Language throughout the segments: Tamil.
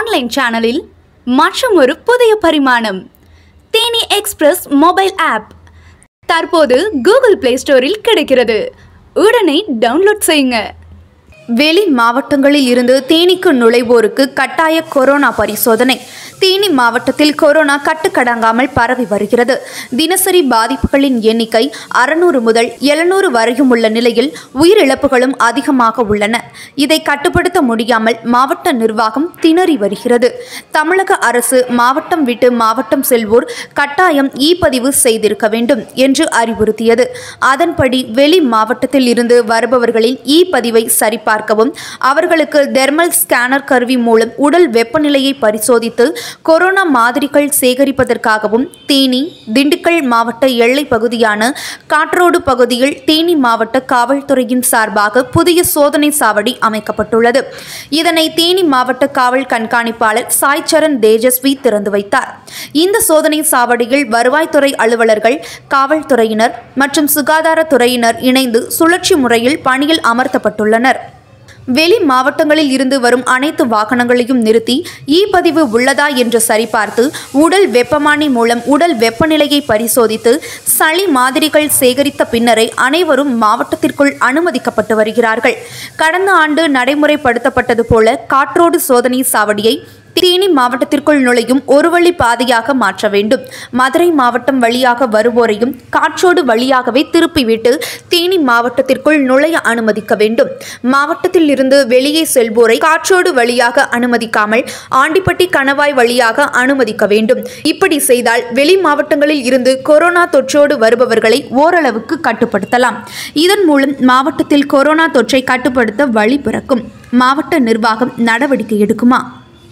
ஆன்லைன் சேனலில் மற்றும் ஒரு புதிய பரிமாணம் தேனி எக்ஸ்பிரஸ் மொபைல் ஆப் தற்போது கூகுள் பிளே ஸ்டோரில் கிடைக்கிறது உடனே டவுன்லோட் செய்யுங்க வெளி மாவட்டங்களில் இருந்து தேனிக்கு நுழைவோருக்கு கட்டாய கொரோனா பரிசோதனை தேனி மாவட்டத்தில் கொரோனா கட்டுக்கடங்காமல் பரவி வருகிறது தினசரி பாதிப்புகளின் எண்ணிக்கை அறுநூறு முதல் எழுநூறு வரையும் உள்ள நிலையில் உயிரிழப்புகளும் அதிகமாக உள்ளன இதை கட்டுப்படுத்த முடியாமல் மாவட்ட நிர்வாகம் திணறி வருகிறது தமிழக அரசு மாவட்டம் விட்டு மாவட்டம் செல்வோர் கட்டாயம் இ பதிவு செய்திருக்க வேண்டும் என்று அறிவுறுத்தியது அதன்படி வெளி மாவட்டத்தில் இருந்து வருபவர்களின் இ பதிவை சரிபார்க்கவும் அவர்களுக்கு தெர்மல் ஸ்கேனர் கருவி மூலம் உடல் வெப்பநிலையை பரிசோதித்து கொரோனா மாதிரிகள் சேகரிப்பதற்காகவும் தேனி திண்டுக்கல் மாவட்ட எல்லை பகுதியான காற்றோடு பகுதியில் தேனி மாவட்ட காவல்துறையின் சார்பாக புதிய சோதனை சாவடி அமைக்கப்பட்டுள்ளது இதனை தேனி மாவட்ட காவல் கண்காணிப்பாளர் சாய் சரண் தேஜஸ்வி திறந்து வைத்தார் இந்த சோதனை சாவடியில் வருவாய்த்துறை அலுவலர்கள் காவல்துறையினர் மற்றும் சுகாதாரத்துறையினர் இணைந்து சுழற்சி முறையில் பணியில் அமர்த்தப்பட்டுள்ளனர் வெளி மாவட்டங்களில் இருந்து வரும் அனைத்து வாகனங்களையும் நிறுத்தி இ பதிவு உள்ளதா என்று சரிபார்த்து உடல் வெப்பமானி மூலம் உடல் வெப்பநிலையை பரிசோதித்து சளி மாதிரிகள் சேகரித்த பின்னரே அனைவரும் மாவட்டத்திற்குள் அனுமதிக்கப்பட்டு வருகிறார்கள் கடந்த ஆண்டு நடைமுறைப்படுத்தப்பட்டது போல காற்றோடு சோதனை சாவடியை தேனி மாவட்டத்திற்குள் நுழையும் ஒரு வழி பாதையாக மாற்ற வேண்டும் மதுரை மாவட்டம் வழியாக வருவோரையும் காற்றோடு வழியாகவே திருப்பிவிட்டு தேனி மாவட்டத்திற்குள் நுழைய அனுமதிக்க வேண்டும் மாவட்டத்தில் இருந்து வெளியே செல்வோரை காற்றோடு வழியாக அனுமதிக்காமல் ஆண்டிப்பட்டி கணவாய் வழியாக அனுமதிக்க வேண்டும் இப்படி செய்தால் வெளி மாவட்டங்களில் இருந்து கொரோனா தொற்றோடு வருபவர்களை ஓரளவுக்கு கட்டுப்படுத்தலாம் இதன் மூலம் மாவட்டத்தில் கொரோனா தொற்றை கட்டுப்படுத்த வழி பிறக்கும் மாவட்ட நிர்வாகம் நடவடிக்கை எடுக்குமா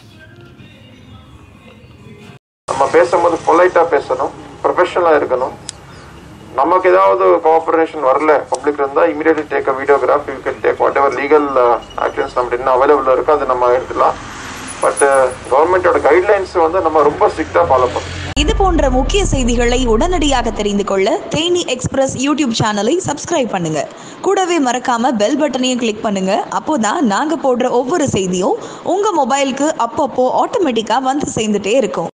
நம்ம பேசும்போது பொலைட்டாக பேசணும் ப்ரொஃபஷனலாக இருக்கணும் நமக்கு ஏதாவது கோஆபரேஷன் வரல பப்ளிக் இருந்தால் immediately take a videograph you can take what ever legal actions நம்மகிட்ட என்ன அவைலபிள் இருக்கோ அதை நம்ம எடுத்துக்கலாம் பட் கவர்மெண்ட்டோட கைட்லைன்ஸ் வந்து நம்ம ரொம்ப ஸ்ட்ரிக்டாக ஃபாலோ பண்ணணும் இது போன்ற முக்கிய செய்திகளை உடனடியாக தெரிந்து கொள்ள தேனி எக்ஸ்பிரஸ் யூடியூப் சேனலை சப்ஸ்கிரைப் பண்ணுங்க கூடவே மறக்காம பெல் பட்டனையும் கிளிக் பண்ணுங்க அப்போதான் நாங்க போடுற ஒவ்வொரு செய்தியும் உங்க மொபைலுக்கு அப்பப்போ ஆட்டோமேட்டிக்கா வந்து சேர்ந்துட்டே இருக்கும்